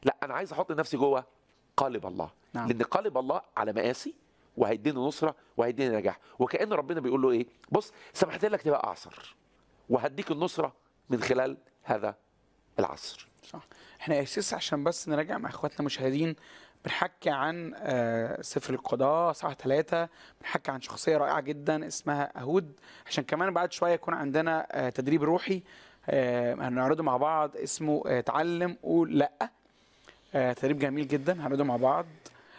لا انا عايز احط نفسي جوه قالب الله نعم. لان قالب الله على مقاسي وهيديني نصره وهيديني نجاح وكان ربنا بيقول له ايه بص سمحت لك تبقى اعصر وهديك النصره من خلال هذا العصر صح احنا يا اساس عشان بس نراجع مع اخواتنا المشاهدين بنحكي عن آه، سفر القضاء صح ثلاثة بنحكي عن شخصية رائعة جدا اسمها أهود عشان كمان بعد شوية يكون عندنا آه، تدريب روحي آه، هنعرضه مع بعض اسمه آه، اتعلم قول لأ آه، تدريب جميل جدا هنعرضه مع بعض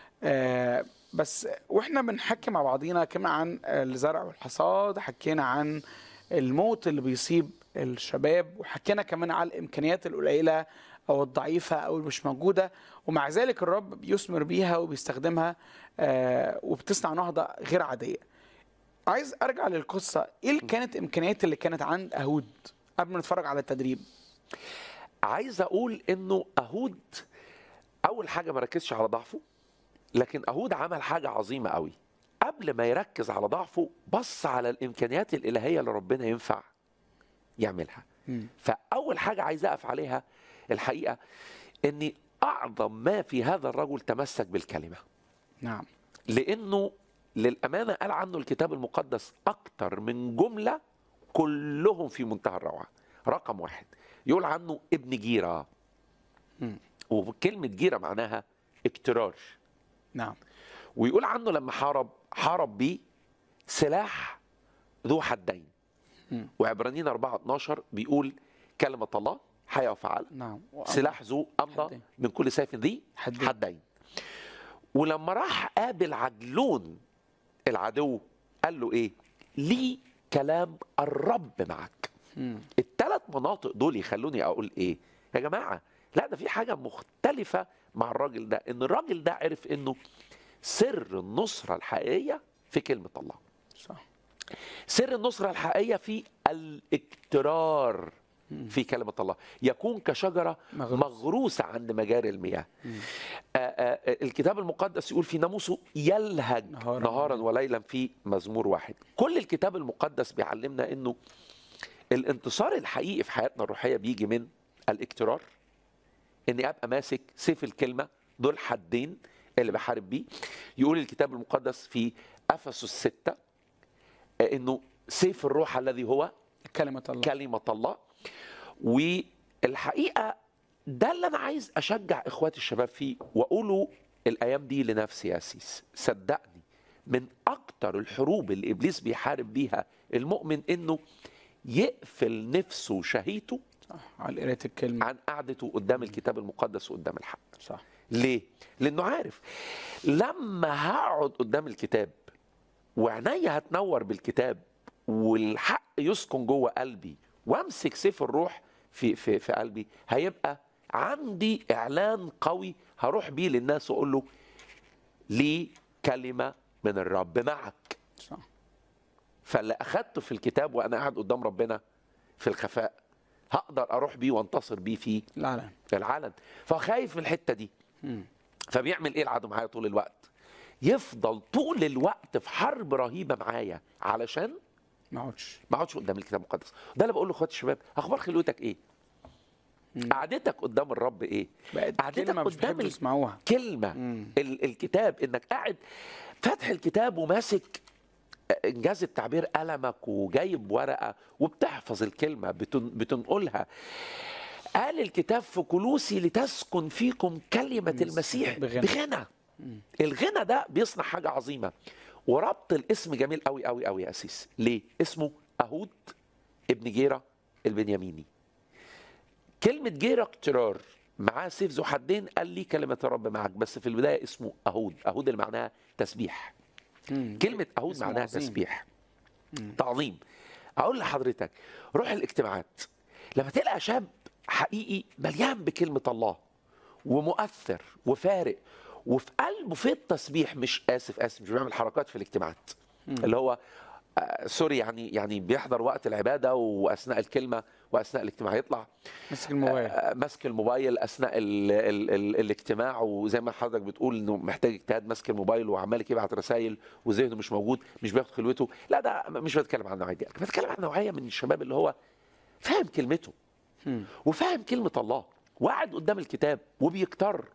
آه، بس واحنا بنحكي مع بعضينا كمان عن الزرع والحصاد حكينا عن الموت اللي بيصيب الشباب وحكينا كمان على الامكانيات القليله او الضعيفه او اللي مش موجوده ومع ذلك الرب بيثمر بيها وبيستخدمها آه، وبتصنع نهضه غير عاديه. عايز ارجع للقصه ايه اللي كانت الامكانيات اللي كانت عند اهود قبل ما نتفرج على التدريب؟ عايز اقول انه اهود اول حاجه ما ركزش على ضعفه لكن اهود عمل حاجه عظيمه قوي قبل ما يركز على ضعفه بص على الامكانيات الالهيه اللي ربنا ينفع يعملها مم. فاول حاجه عايز اقف عليها الحقيقه ان اعظم ما في هذا الرجل تمسك بالكلمه نعم لانه للامانه قال عنه الكتاب المقدس اكتر من جمله كلهم في منتهى الروعه رقم واحد يقول عنه ابن جيره مم. وكلمه جيره معناها اكترار نعم ويقول عنه لما حارب حارب بيه سلاح ذو حدين مم. وعبرانيين 4 12 بيقول كلمه الله حياه وفعال نعم سلاح ذو امضى حدين. من كل سيف ذي حدين. حدين ولما راح قابل عجلون العدو قال له ايه لي كلام الرب معك مم. الثلاث مناطق دول يخلوني اقول ايه يا جماعه لا ده في حاجه مختلفه مع الراجل ده ان الراجل ده عرف انه سر النصره الحقيقيه في كلمه الله صح سر النصرة الحقيقية في الاكترار في كلمة الله يكون كشجرة مغروس. مغروسة عند مجاري المياه آه، آه، الكتاب المقدس يقول في ناموسه يلهج نهاراً. نهارا وليلا في مزمور واحد كل الكتاب المقدس بيعلمنا انه الانتصار الحقيقي في حياتنا الروحية بيجي من الاكترار اني ابقى ماسك سيف الكلمة دول حدين اللي بحارب بيه يقول الكتاب المقدس في افسس ستة آه، انه سيف الروح الذي هو كلمة الله كلمة الله والحقيقة ده اللي أنا عايز أشجع إخواتي الشباب فيه وأقوله الأيام دي لنفسي يا سيس صدقني من أكتر الحروب اللي إبليس بيحارب بيها المؤمن إنه يقفل نفسه وشهيته صح على قراية الكلمة عن قعدته قدام الكتاب المقدس وقدام الحق صح ليه؟ لأنه عارف لما هقعد قدام الكتاب وعينيا هتنور بالكتاب والحق يسكن جوه قلبي وامسك سيف الروح في في في قلبي هيبقى عندي اعلان قوي هروح بيه للناس واقول له لي كلمه من الرب معك صح فاللي اخدته في الكتاب وانا قاعد قدام ربنا في الخفاء هقدر اروح بيه وانتصر بيه في العلن العلن فخايف من الحته دي مم. فبيعمل ايه العدو معايا طول الوقت يفضل طول الوقت في حرب رهيبه معايا علشان ما اقعدش ما اقعدش قدام الكتاب المقدس ده اللي بقول لاخواتي الشباب اخبار خلوتك ايه مم. قعدتك قدام الرب ايه بقت قعدتك كلمة مش قدام بيحبوا ال- يسمعوها كلمه مم. ال- الكتاب انك قاعد فاتح الكتاب وماسك انجاز التعبير قلمك وجايب ورقه وبتحفظ الكلمه بتن بتنقلها قال الكتاب في كلوسي لتسكن فيكم كلمه المسيح بغنى. بغنى الغنى ده بيصنع حاجه عظيمه وربط الاسم جميل قوي قوي قوي يا اسيس ليه اسمه اهود ابن جيره البنياميني كلمه جيره اقترار معاه سيف ذو حدين قال لي كلمه الرب معك بس في البدايه اسمه اهود اهود اللي معناها تسبيح مم. كلمه اهود اسمه معناها عظيم. تسبيح تعظيم اقول لحضرتك روح الاجتماعات لما تلقى شاب حقيقي مليان بكلمه الله ومؤثر وفارق وفي قلبه في التسبيح مش اسف اسف مش بيعمل حركات في الاجتماعات اللي هو آه سوري يعني يعني بيحضر وقت العباده واثناء الكلمه واثناء الاجتماع يطلع مسك الموبايل آه، ماسك الموبايل اثناء ال ال ال الاجتماع وزي ما حضرتك بتقول انه محتاج اجتهاد ماسك الموبايل وعمال يبعت رسائل وذهنه مش موجود مش بياخد خلوته لا ده مش بتكلم عن النوعيه دي انا بتكلم عن نوعيه من الشباب اللي هو فاهم كلمته مم. وفاهم كلمه الله وقاعد قدام الكتاب وبيكتر